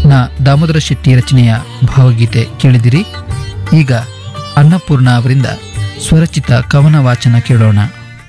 ನ ದಾಮೋದರ ಶೆಟ್ಟಿ ರಚನೆಯ ಭಾವಗೀತೆ ಕೇಳಿದಿರಿ ಈಗ ಅನ್ನಪೂರ್ಣ ಅವರಿಂದ ಸ್ವರಚಿತ ಕವನ ವಾಚನ ಕೇಳೋಣ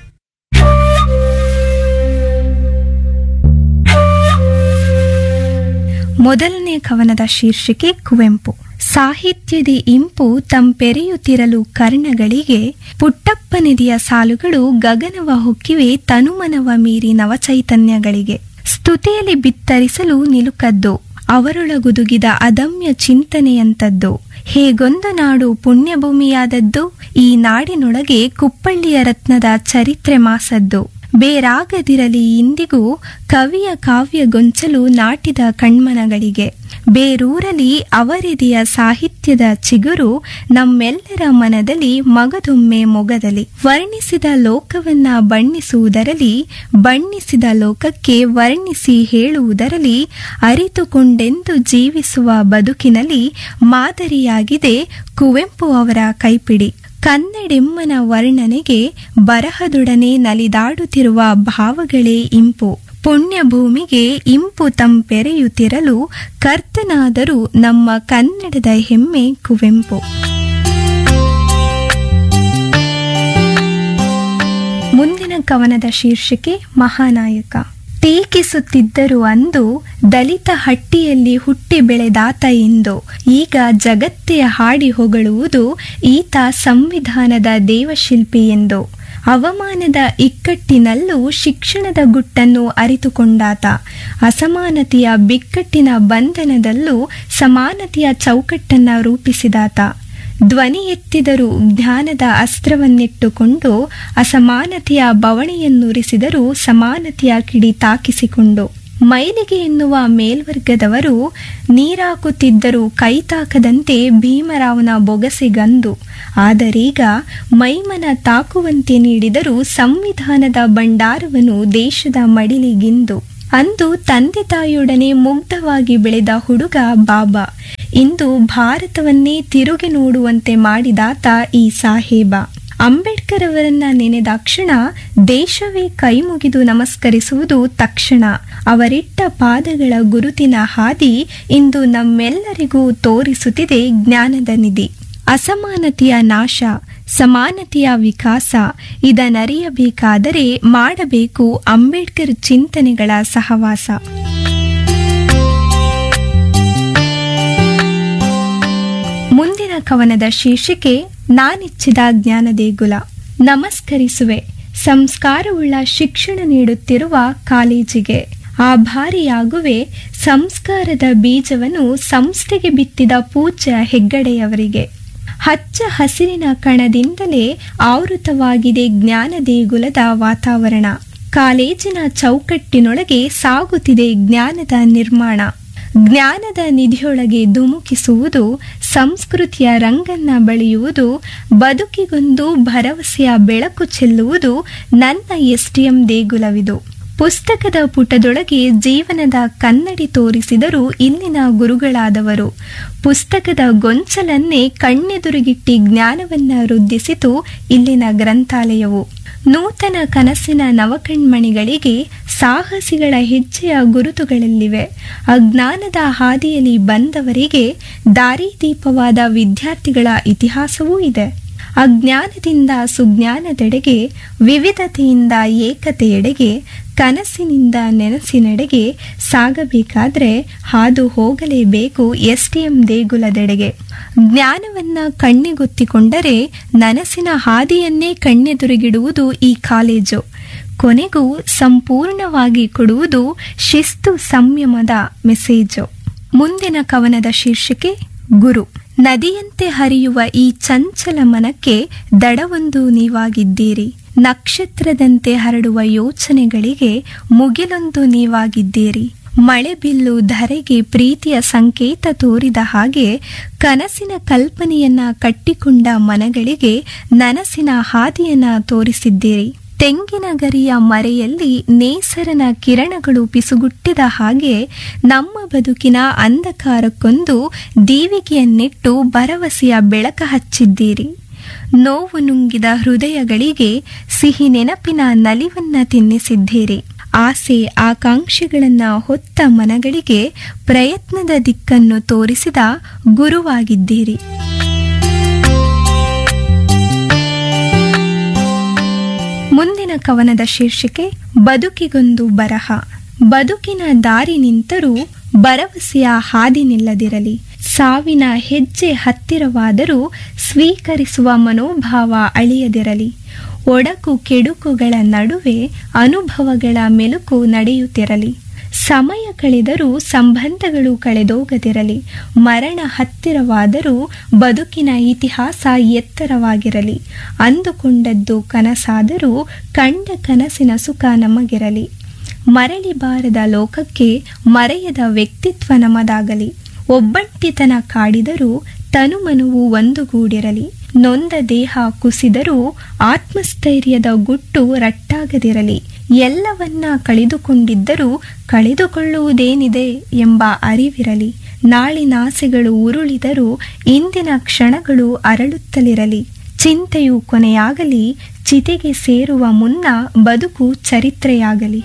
ಮೊದಲನೇ ಕವನದ ಶೀರ್ಷಿಕೆ ಕುವೆಂಪು ಸಾಹಿತ್ಯದಿ ಇಂಪು ತಂಪೆರೆಯುತ್ತಿರಲು ಕರ್ಣಗಳಿಗೆ ಪುಟ್ಟಪ್ಪ ನಿಧಿಯ ಸಾಲುಗಳು ಗಗನವ ಹೊಕ್ಕಿವೆ ತನುಮನವ ಮೀರಿ ನವಚೈತನ್ಯಗಳಿಗೆ ಸ್ತುತಿಯಲ್ಲಿ ಬಿತ್ತರಿಸಲು ನಿಲುಕದ್ದು ಅವರೊಳಗುದುಗಿದ ಅದಮ್ಯ ಚಿಂತನೆಯಂತದ್ದು ಹೇಗೊಂದು ನಾಡು ಪುಣ್ಯಭೂಮಿಯಾದದ್ದು ಈ ನಾಡಿನೊಳಗೆ ಕುಪ್ಪಳ್ಳಿಯ ರತ್ನದ ಚರಿತ್ರೆ ಮಾಸದ್ದು ಬೇರಾಗದಿರಲಿ ಇಂದಿಗೂ ಕವಿಯ ಕಾವ್ಯ ಗೊಂಚಲು ನಾಟಿದ ಕಣ್ಮನಗಳಿಗೆ ಬೇರೂರಲಿ ಅವರಿದೆಯ ಸಾಹಿತ್ಯದ ಚಿಗುರು ನಮ್ಮೆಲ್ಲರ ಮನದಲ್ಲಿ ಮಗದೊಮ್ಮೆ ಮೊಗದಲ್ಲಿ ವರ್ಣಿಸಿದ ಲೋಕವನ್ನ ಬಣ್ಣಿಸುವುದರಲ್ಲಿ ಬಣ್ಣಿಸಿದ ಲೋಕಕ್ಕೆ ವರ್ಣಿಸಿ ಹೇಳುವುದರಲ್ಲಿ ಅರಿತುಕೊಂಡೆಂದು ಜೀವಿಸುವ ಬದುಕಿನಲ್ಲಿ ಮಾದರಿಯಾಗಿದೆ ಕುವೆಂಪು ಅವರ ಕೈಪಿಡಿ ಕನ್ನಡೆಮ್ಮನ ವರ್ಣನೆಗೆ ಬರಹದೊಡನೆ ನಲಿದಾಡುತ್ತಿರುವ ಭಾವಗಳೇ ಇಂಪು ಪುಣ್ಯಭೂಮಿಗೆ ಇಂಪು ತಂಪೆರೆಯುತ್ತಿರಲು ಕರ್ತನಾದರೂ ನಮ್ಮ ಕನ್ನಡದ ಹೆಮ್ಮೆ ಕುವೆಂಪು ಮುಂದಿನ ಕವನದ ಶೀರ್ಷಿಕೆ ಮಹಾನಾಯಕ ಟೀಕಿಸುತ್ತಿದ್ದರು ಅಂದು ದಲಿತ ಹಟ್ಟಿಯಲ್ಲಿ ಹುಟ್ಟಿ ಬೆಳೆದಾತ ಎಂದು ಈಗ ಜಗತ್ತೇ ಹಾಡಿ ಹೊಗಳುವುದು ಈತ ಸಂವಿಧಾನದ ದೇವಶಿಲ್ಪಿ ಎಂದು ಅವಮಾನದ ಇಕ್ಕಟ್ಟಿನಲ್ಲೂ ಶಿಕ್ಷಣದ ಗುಟ್ಟನ್ನು ಅರಿತುಕೊಂಡಾತ ಅಸಮಾನತೆಯ ಬಿಕ್ಕಟ್ಟಿನ ಬಂಧನದಲ್ಲೂ ಸಮಾನತೆಯ ಚೌಕಟ್ಟನ್ನ ರೂಪಿಸಿದಾತ ಧ್ವನಿ ಎತ್ತಿದರೂ ಜ್ಞಾನದ ಅಸ್ತ್ರವನ್ನಿಟ್ಟುಕೊಂಡು ಅಸಮಾನತೆಯ ಬವಣೆಯನ್ನುರಿಸಿದರೂ ಸಮಾನತೆಯ ಕಿಡಿ ತಾಕಿಸಿಕೊಂಡು ಮೈಲಿಗೆ ಎನ್ನುವ ಮೇಲ್ವರ್ಗದವರು ನೀರಾಕುತ್ತಿದ್ದರೂ ಕೈತಾಕದಂತೆ ಭೀಮರಾವನ ಬೊಗಸೆಗಂದು ಆದರೀಗ ಮೈಮನ ತಾಕುವಂತೆ ನೀಡಿದರೂ ಸಂವಿಧಾನದ ಭಂಡಾರವನ್ನು ದೇಶದ ಮಡಿಲಿಗಿಂದು ಅಂದು ತಂದೆ ತಾಯಿಯೊಡನೆ ಮುಗ್ಧವಾಗಿ ಬೆಳೆದ ಹುಡುಗ ಬಾಬಾ ಇಂದು ಭಾರತವನ್ನೇ ತಿರುಗಿ ನೋಡುವಂತೆ ಮಾಡಿದಾತ ಈ ಸಾಹೇಬ ಅಂಬೇಡ್ಕರ್ ಅವರನ್ನ ನೆನೆದಾಕ್ಷಣ ದೇಶವೇ ಕೈಮುಗಿದು ನಮಸ್ಕರಿಸುವುದು ತಕ್ಷಣ ಅವರಿಟ್ಟ ಪಾದಗಳ ಗುರುತಿನ ಹಾದಿ ಇಂದು ನಮ್ಮೆಲ್ಲರಿಗೂ ತೋರಿಸುತ್ತಿದೆ ಜ್ಞಾನದ ನಿಧಿ ಅಸಮಾನತೆಯ ನಾಶ ಸಮಾನತೆಯ ವಿಕಾಸ ಇದನ್ನರಿಯಬೇಕಾದರೆ ಮಾಡಬೇಕು ಅಂಬೇಡ್ಕರ್ ಚಿಂತನೆಗಳ ಸಹವಾಸ ಮುಂದಿನ ಕವನದ ಶೀರ್ಷಿಕೆ ನಾನಿಚ್ಛಿದ ಜ್ಞಾನದೇಗುಲ ನಮಸ್ಕರಿಸುವೆ ಸಂಸ್ಕಾರವುಳ್ಳ ಶಿಕ್ಷಣ ನೀಡುತ್ತಿರುವ ಕಾಲೇಜಿಗೆ ಆಭಾರಿಯಾಗುವೆ ಸಂಸ್ಕಾರದ ಬೀಜವನ್ನು ಸಂಸ್ಥೆಗೆ ಬಿತ್ತಿದ ಪೂಜ್ಯ ಹೆಗ್ಗಡೆಯವರಿಗೆ ಹಚ್ಚ ಹಸಿರಿನ ಕಣದಿಂದಲೇ ಆವೃತವಾಗಿದೆ ಜ್ಞಾನ ದೇಗುಲದ ವಾತಾವರಣ ಕಾಲೇಜಿನ ಚೌಕಟ್ಟಿನೊಳಗೆ ಸಾಗುತ್ತಿದೆ ಜ್ಞಾನದ ನಿರ್ಮಾಣ ಜ್ಞಾನದ ನಿಧಿಯೊಳಗೆ ಧುಮುಕಿಸುವುದು ಸಂಸ್ಕೃತಿಯ ರಂಗನ್ನ ಬಳಿಯುವುದು ಬದುಕಿಗೊಂದು ಭರವಸೆಯ ಬೆಳಕು ಚೆಲ್ಲುವುದು ನನ್ನ ಎಸ್ಟಿಎಂ ದೇಗುಲವಿದು ಪುಸ್ತಕದ ಪುಟದೊಳಗೆ ಜೀವನದ ಕನ್ನಡಿ ತೋರಿಸಿದರು ಇಲ್ಲಿನ ಗುರುಗಳಾದವರು ಪುಸ್ತಕದ ಗೊಂಚಲನ್ನೇ ಕಣ್ಣೆದುರುಗಿಟ್ಟಿ ಜ್ಞಾನವನ್ನ ವೃದ್ಧಿಸಿತು ಇಲ್ಲಿನ ಗ್ರಂಥಾಲಯವು ನೂತನ ಕನಸಿನ ನವಕಣ್ಮಣಿಗಳಿಗೆ ಸಾಹಸಿಗಳ ಹೆಜ್ಜೆಯ ಗುರುತುಗಳಲ್ಲಿವೆ ಅಜ್ಞಾನದ ಹಾದಿಯಲ್ಲಿ ಬಂದವರಿಗೆ ದಾರಿದೀಪವಾದ ವಿದ್ಯಾರ್ಥಿಗಳ ಇತಿಹಾಸವೂ ಇದೆ ಅಜ್ಞಾನದಿಂದ ಸುಜ್ಞಾನದೆಡೆಗೆ ವಿವಿಧತೆಯಿಂದ ಏಕತೆಯೆಡೆಗೆ ಕನಸಿನಿಂದ ನೆನಸಿನೆಡೆಗೆ ಸಾಗಬೇಕಾದ್ರೆ ಹಾದು ಹೋಗಲೇಬೇಕು ಎಸ್ಟಿಎಂ ದೇಗುಲದೆಡೆಗೆ ಜ್ಞಾನವನ್ನ ಕಣ್ಣಿಗೊತ್ತಿಕೊಂಡರೆ ನನಸಿನ ಹಾದಿಯನ್ನೇ ಕಣ್ಣೆದುರುಗಿಡುವುದು ಈ ಕಾಲೇಜು ಕೊನೆಗೂ ಸಂಪೂರ್ಣವಾಗಿ ಕೊಡುವುದು ಶಿಸ್ತು ಸಂಯಮದ ಮೆಸೇಜು ಮುಂದಿನ ಕವನದ ಶೀರ್ಷಿಕೆ ಗುರು ನದಿಯಂತೆ ಹರಿಯುವ ಈ ಚಂಚಲ ಮನಕ್ಕೆ ದಡವೊಂದು ನೀವಾಗಿದ್ದೀರಿ ನಕ್ಷತ್ರದಂತೆ ಹರಡುವ ಯೋಚನೆಗಳಿಗೆ ಮುಗಿಲೊಂದು ನೀವಾಗಿದ್ದೀರಿ ಮಳೆ ಬಿಲ್ಲು ಧರೆಗೆ ಪ್ರೀತಿಯ ಸಂಕೇತ ತೋರಿದ ಹಾಗೆ ಕನಸಿನ ಕಲ್ಪನೆಯನ್ನ ಕಟ್ಟಿಕೊಂಡ ಮನಗಳಿಗೆ ನನಸಿನ ಹಾದಿಯನ್ನ ತೋರಿಸಿದ್ದೀರಿ ತೆಂಗಿನ ಗರಿಯ ಮರೆಯಲ್ಲಿ ನೇಸರನ ಕಿರಣಗಳು ಪಿಸುಗುಟ್ಟಿದ ಹಾಗೆ ನಮ್ಮ ಬದುಕಿನ ಅಂಧಕಾರಕ್ಕೊಂದು ದೀವಿಗೆಯನ್ನಿಟ್ಟು ಭರವಸೆಯ ಬೆಳಕ ಹಚ್ಚಿದ್ದೀರಿ ನೋವು ನುಂಗಿದ ಹೃದಯಗಳಿಗೆ ಸಿಹಿ ನೆನಪಿನ ನಲಿವನ್ನ ತಿನ್ನಿಸಿದ್ದೀರಿ ಆಸೆ ಆಕಾಂಕ್ಷೆಗಳನ್ನ ಹೊತ್ತ ಮನಗಳಿಗೆ ಪ್ರಯತ್ನದ ದಿಕ್ಕನ್ನು ತೋರಿಸಿದ ಗುರುವಾಗಿದ್ದೀರಿ ಮುಂದಿನ ಕವನದ ಶೀರ್ಷಿಕೆ ಬದುಕಿಗೊಂದು ಬರಹ ಬದುಕಿನ ದಾರಿ ನಿಂತರೂ ಭರವಸೆಯ ಹಾದಿ ನಿಲ್ಲದಿರಲಿ ಸಾವಿನ ಹೆಜ್ಜೆ ಹತ್ತಿರವಾದರೂ ಸ್ವೀಕರಿಸುವ ಮನೋಭಾವ ಅಳಿಯದಿರಲಿ ಒಡಕು ಕೆಡುಕುಗಳ ನಡುವೆ ಅನುಭವಗಳ ಮೆಲುಕು ನಡೆಯುತ್ತಿರಲಿ ಸಮಯ ಕಳೆದರೂ ಸಂಬಂಧಗಳು ಕಳೆದೋಗದಿರಲಿ ಮರಣ ಹತ್ತಿರವಾದರೂ ಬದುಕಿನ ಇತಿಹಾಸ ಎತ್ತರವಾಗಿರಲಿ ಅಂದುಕೊಂಡದ್ದು ಕನಸಾದರೂ ಕಂಡ ಕನಸಿನ ಸುಖ ನಮಗಿರಲಿ ಮರಳಿ ಬಾರದ ಲೋಕಕ್ಕೆ ಮರೆಯದ ವ್ಯಕ್ತಿತ್ವ ನಮದಾಗಲಿ ಒಬ್ಬಂಟಿತನ ಕಾಡಿದರೂ ತನುಮನುವು ಒಂದುಗೂಡಿರಲಿ ನೊಂದ ದೇಹ ಕುಸಿದರೂ ಆತ್ಮಸ್ಥೈರ್ಯದ ಗುಟ್ಟು ರಟ್ಟಾಗದಿರಲಿ ಎಲ್ಲವನ್ನ ಕಳೆದುಕೊಂಡಿದ್ದರೂ ಕಳೆದುಕೊಳ್ಳುವುದೇನಿದೆ ಎಂಬ ಅರಿವಿರಲಿ ನಾಳಿನಾಸೆಗಳು ಉರುಳಿದರೂ ಇಂದಿನ ಕ್ಷಣಗಳು ಅರಳುತ್ತಲಿರಲಿ ಚಿಂತೆಯು ಕೊನೆಯಾಗಲಿ ಚಿತೆಗೆ ಸೇರುವ ಮುನ್ನ ಬದುಕು ಚರಿತ್ರೆಯಾಗಲಿ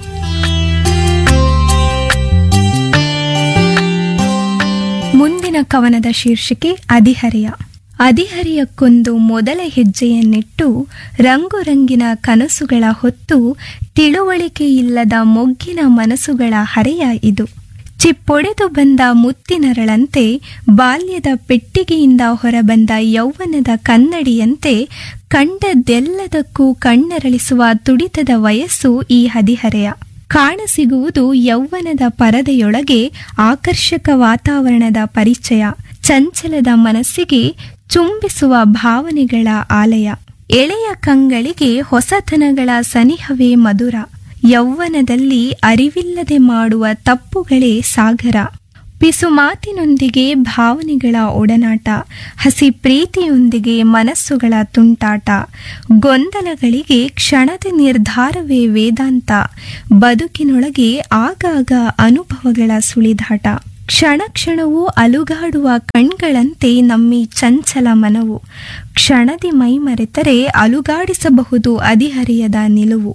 ಮುಂದಿನ ಕವನದ ಶೀರ್ಷಿಕೆ ಅಧಿಹರೆಯ ಅಧಿಹರೆಯಕ್ಕೊಂದು ಮೊದಲ ಹೆಜ್ಜೆಯನ್ನಿಟ್ಟು ರಂಗುರಂಗಿನ ಕನಸುಗಳ ಹೊತ್ತು ತಿಳುವಳಿಕೆ ಇಲ್ಲದ ಮೊಗ್ಗಿನ ಮನಸ್ಸುಗಳ ಹರೆಯ ಇದು ಚಿಪ್ಪೊಡೆದು ಬಂದ ಮುತ್ತಿನರಳಂತೆ ಬಾಲ್ಯದ ಪೆಟ್ಟಿಗೆಯಿಂದ ಹೊರಬಂದ ಯೌವನದ ಕನ್ನಡಿಯಂತೆ ಕಂಡದ್ದೆಲ್ಲದಕ್ಕೂ ಕಣ್ಣರಳಿಸುವ ತುಡಿತದ ವಯಸ್ಸು ಈ ಹದಿಹರೆಯ ಕಾಣಸಿಗುವುದು ಯೌವನದ ಪರದೆಯೊಳಗೆ ಆಕರ್ಷಕ ವಾತಾವರಣದ ಪರಿಚಯ ಚಂಚಲದ ಮನಸ್ಸಿಗೆ ಚುಂಬಿಸುವ ಭಾವನೆಗಳ ಆಲಯ ಎಳೆಯ ಕಂಗಳಿಗೆ ಹೊಸತನಗಳ ಸನಿಹವೇ ಮಧುರ ಯೌವನದಲ್ಲಿ ಅರಿವಿಲ್ಲದೆ ಮಾಡುವ ತಪ್ಪುಗಳೇ ಸಾಗರ ಪಿಸು ಮಾತಿನೊಂದಿಗೆ ಭಾವನೆಗಳ ಒಡನಾಟ ಹಸಿ ಪ್ರೀತಿಯೊಂದಿಗೆ ಮನಸ್ಸುಗಳ ತುಂಟಾಟ ಗೊಂದಲಗಳಿಗೆ ಕ್ಷಣದ ನಿರ್ಧಾರವೇ ವೇದಾಂತ ಬದುಕಿನೊಳಗೆ ಆಗಾಗ ಅನುಭವಗಳ ಸುಳಿದಾಟ ಕ್ಷಣ ಕ್ಷಣವೂ ಅಲುಗಾಡುವ ಕಣ್ಗಳಂತೆ ನಮ್ಮಿ ಚಂಚಲ ಮನವು ಕ್ಷಣದಿ ಮೈಮರೆತರೆ ಅಲುಗಾಡಿಸಬಹುದು ಅದಿಹರಿಯದ ನಿಲುವು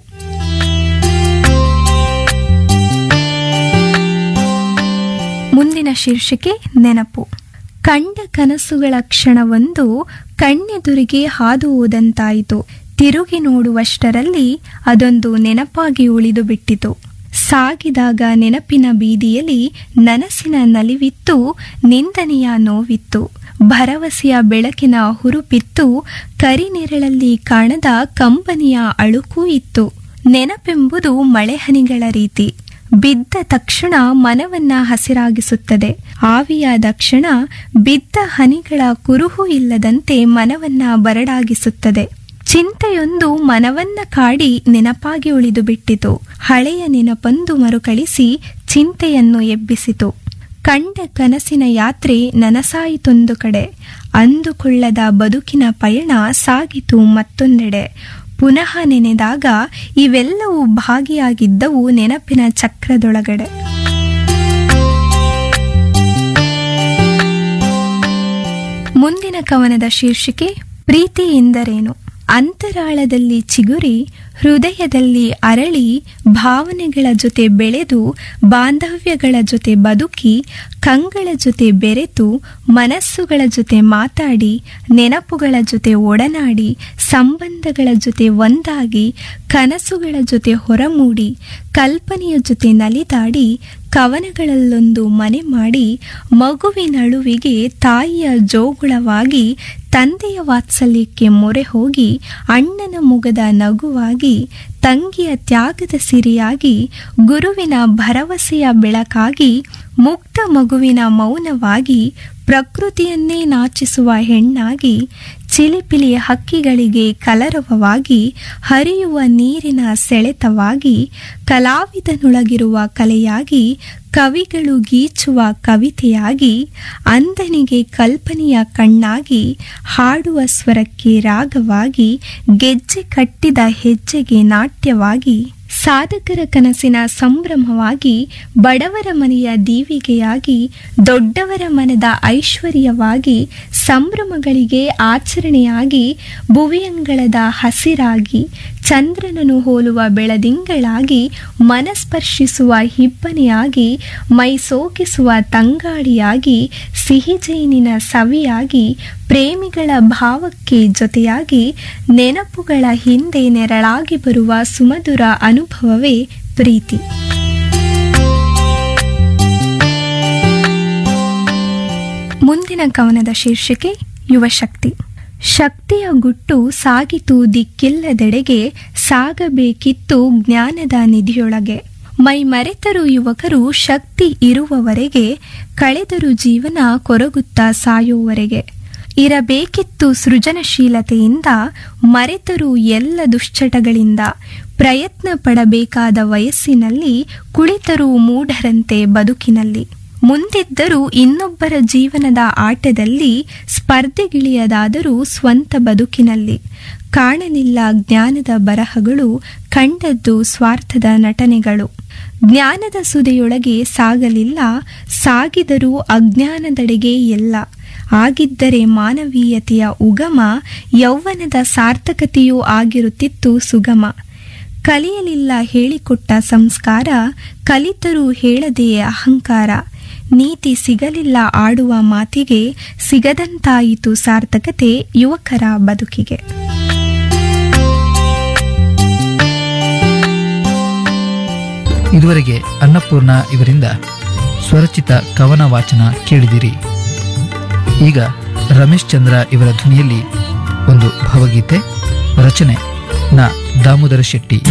ಮುಂದಿನ ಶೀರ್ಷಿಕೆ ನೆನಪು ಕಂಡ ಕನಸುಗಳ ಕ್ಷಣವೊಂದು ಕಣ್ಣೆದುರಿಗೆ ಹಾದು ಹೋದಂತಾಯಿತು ತಿರುಗಿ ನೋಡುವಷ್ಟರಲ್ಲಿ ಅದೊಂದು ನೆನಪಾಗಿ ಉಳಿದು ಬಿಟ್ಟಿತು ಸಾಗಿದಾಗ ನೆನಪಿನ ಬೀದಿಯಲ್ಲಿ ನನಸಿನ ನಲಿವಿತ್ತು ನಿಂದನೆಯ ನೋವಿತ್ತು ಭರವಸೆಯ ಬೆಳಕಿನ ಹುರುಪಿತ್ತು ಕರಿನೆರಳಲ್ಲಿ ಕಾಣದ ಕಂಬನಿಯ ಅಳುಕೂ ಇತ್ತು ನೆನಪೆಂಬುದು ಮಳೆಹನಿಗಳ ರೀತಿ ಬಿದ್ದ ತಕ್ಷಣ ಮನವನ್ನ ಹಸಿರಾಗಿಸುತ್ತದೆ ಆವಿಯಾದ ಕ್ಷಣ ಬಿದ್ದ ಹನಿಗಳ ಕುರುಹು ಇಲ್ಲದಂತೆ ಮನವನ್ನ ಬರಡಾಗಿಸುತ್ತದೆ ಚಿಂತೆಯೊಂದು ಮನವನ್ನ ಕಾಡಿ ನೆನಪಾಗಿ ಉಳಿದು ಬಿಟ್ಟಿತು ಹಳೆಯ ನೆನಪೊಂದು ಮರುಕಳಿಸಿ ಚಿಂತೆಯನ್ನು ಎಬ್ಬಿಸಿತು ಕಂಡ ಕನಸಿನ ಯಾತ್ರೆ ನನಸಾಯಿತೊಂದು ಕಡೆ ಅಂದುಕೊಳ್ಳದ ಬದುಕಿನ ಪಯಣ ಸಾಗಿತು ಮತ್ತೊಂದೆಡೆ ಪುನಃ ನೆನೆದಾಗ ಇವೆಲ್ಲವೂ ಭಾಗಿಯಾಗಿದ್ದವು ನೆನಪಿನ ಚಕ್ರದೊಳಗಡೆ ಮುಂದಿನ ಕವನದ ಶೀರ್ಷಿಕೆ ಪ್ರೀತಿ ಎಂದರೇನು ಅಂತರಾಳದಲ್ಲಿ ಚಿಗುರಿ ಹೃದಯದಲ್ಲಿ ಅರಳಿ ಭಾವನೆಗಳ ಜೊತೆ ಬೆಳೆದು ಬಾಂಧವ್ಯಗಳ ಜೊತೆ ಬದುಕಿ ಕಂಗಳ ಜೊತೆ ಬೆರೆತು ಮನಸ್ಸುಗಳ ಜೊತೆ ಮಾತಾಡಿ ನೆನಪುಗಳ ಜೊತೆ ಒಡನಾಡಿ ಸಂಬಂಧಗಳ ಜೊತೆ ಒಂದಾಗಿ ಕನಸುಗಳ ಜೊತೆ ಹೊರಮೂಡಿ ಕಲ್ಪನೆಯ ಜೊತೆ ನಲಿದಾಡಿ ಕವನಗಳಲ್ಲೊಂದು ಮನೆ ಮಾಡಿ ಮಗುವಿನಳುವಿಗೆ ತಾಯಿಯ ಜೋಗುಳವಾಗಿ ತಂದೆಯ ವಾತ್ಸಲ್ಯಕ್ಕೆ ಮೊರೆ ಹೋಗಿ ಅಣ್ಣನ ಮುಗದ ನಗುವಾಗಿ ತಂಗಿಯ ತ್ಯಾಗದ ಸಿರಿಯಾಗಿ ಗುರುವಿನ ಭರವಸೆಯ ಬೆಳಕಾಗಿ ಮುಕ್ತ ಮಗುವಿನ ಮೌನವಾಗಿ ಪ್ರಕೃತಿಯನ್ನೇ ನಾಚಿಸುವ ಹೆಣ್ಣಾಗಿ ಚಿಲಿಪಿಲಿ ಹಕ್ಕಿಗಳಿಗೆ ಕಲರವವಾಗಿ ಹರಿಯುವ ನೀರಿನ ಸೆಳೆತವಾಗಿ ಕಲಾವಿದನೊಳಗಿರುವ ಕಲೆಯಾಗಿ ಕವಿಗಳು ಗೀಚುವ ಕವಿತೆಯಾಗಿ ಅಂದನಿಗೆ ಕಲ್ಪನೆಯ ಕಣ್ಣಾಗಿ ಹಾಡುವ ಸ್ವರಕ್ಕೆ ರಾಗವಾಗಿ ಗೆಜ್ಜೆ ಕಟ್ಟಿದ ಹೆಜ್ಜೆಗೆ ನಾಟ್ಯವಾಗಿ ಸಾಧಕರ ಕನಸಿನ ಸಂಭ್ರಮವಾಗಿ ಬಡವರ ಮನೆಯ ದೀವಿಗೆಯಾಗಿ ದೊಡ್ಡವರ ಮನದ ಐಶ್ವರ್ಯವಾಗಿ ಸಂಭ್ರಮಗಳಿಗೆ ಆಚರಣೆಯಾಗಿ ಭುವಿಯಂಗಳದ ಹಸಿರಾಗಿ ಚಂದ್ರನನ್ನು ಹೋಲುವ ಬೆಳದಿಂಗಳಾಗಿ ಮನಸ್ಪರ್ಶಿಸುವ ಹಿಬ್ಬನೆಯಾಗಿ ಮೈ ಸೋಕಿಸುವ ತಂಗಾಳಿಯಾಗಿ ಸಿಹಿ ಜೇನಿನ ಸವಿಯಾಗಿ ಪ್ರೇಮಿಗಳ ಭಾವಕ್ಕೆ ಜೊತೆಯಾಗಿ ನೆನಪುಗಳ ಹಿಂದೆ ನೆರಳಾಗಿ ಬರುವ ಸುಮಧುರ ಅನುಭವವೇ ಪ್ರೀತಿ ಮುಂದಿನ ಕವನದ ಶೀರ್ಷಿಕೆ ಯುವಶಕ್ತಿ ಶಕ್ತಿಯ ಗುಟ್ಟು ಸಾಗಿತು ದಿಕ್ಕಿಲ್ಲದೆಡೆಗೆ ಸಾಗಬೇಕಿತ್ತು ಜ್ಞಾನದ ನಿಧಿಯೊಳಗೆ ಮೈ ಮರೆತರು ಯುವಕರು ಶಕ್ತಿ ಇರುವವರೆಗೆ ಕಳೆದರು ಜೀವನ ಕೊರಗುತ್ತಾ ಸಾಯುವವರೆಗೆ ಇರಬೇಕಿತ್ತು ಸೃಜನಶೀಲತೆಯಿಂದ ಮರೆತರು ಎಲ್ಲ ದುಶ್ಚಟಗಳಿಂದ ಪ್ರಯತ್ನ ಪಡಬೇಕಾದ ವಯಸ್ಸಿನಲ್ಲಿ ಕುಳಿತರು ಮೂಢರಂತೆ ಬದುಕಿನಲ್ಲಿ ಮುಂದಿದ್ದರೂ ಇನ್ನೊಬ್ಬರ ಜೀವನದ ಆಟದಲ್ಲಿ ಸ್ಪರ್ಧೆಗಿಳಿಯದಾದರೂ ಸ್ವಂತ ಬದುಕಿನಲ್ಲಿ ಕಾಣಲಿಲ್ಲ ಜ್ಞಾನದ ಬರಹಗಳು ಕಂಡದ್ದು ಸ್ವಾರ್ಥದ ನಟನೆಗಳು ಜ್ಞಾನದ ಸುದೆಯೊಳಗೆ ಸಾಗಲಿಲ್ಲ ಸಾಗಿದರೂ ಅಜ್ಞಾನದೆಡೆಗೆ ಎಲ್ಲ ಆಗಿದ್ದರೆ ಮಾನವೀಯತೆಯ ಉಗಮ ಯೌವನದ ಸಾರ್ಥಕತೆಯೂ ಆಗಿರುತ್ತಿತ್ತು ಸುಗಮ ಕಲಿಯಲಿಲ್ಲ ಹೇಳಿಕೊಟ್ಟ ಸಂಸ್ಕಾರ ಕಲಿತರೂ ಹೇಳದೆಯೇ ಅಹಂಕಾರ ನೀತಿ ಸಿಗಲಿಲ್ಲ ಆಡುವ ಮಾತಿಗೆ ಸಿಗದಂತಾಯಿತು ಸಾರ್ಥಕತೆ ಯುವಕರ ಬದುಕಿಗೆ ಇದುವರೆಗೆ ಅನ್ನಪೂರ್ಣ ಇವರಿಂದ ಸ್ವರಚಿತ ಕವನ ವಾಚನ ಕೇಳಿದಿರಿ ಈಗ ರಮೇಶ್ ಚಂದ್ರ ಇವರ ಧ್ವನಿಯಲ್ಲಿ ಒಂದು ಭಾವಗೀತೆ ರಚನೆ ನ ದಾಮೋದರ ಶೆಟ್ಟಿ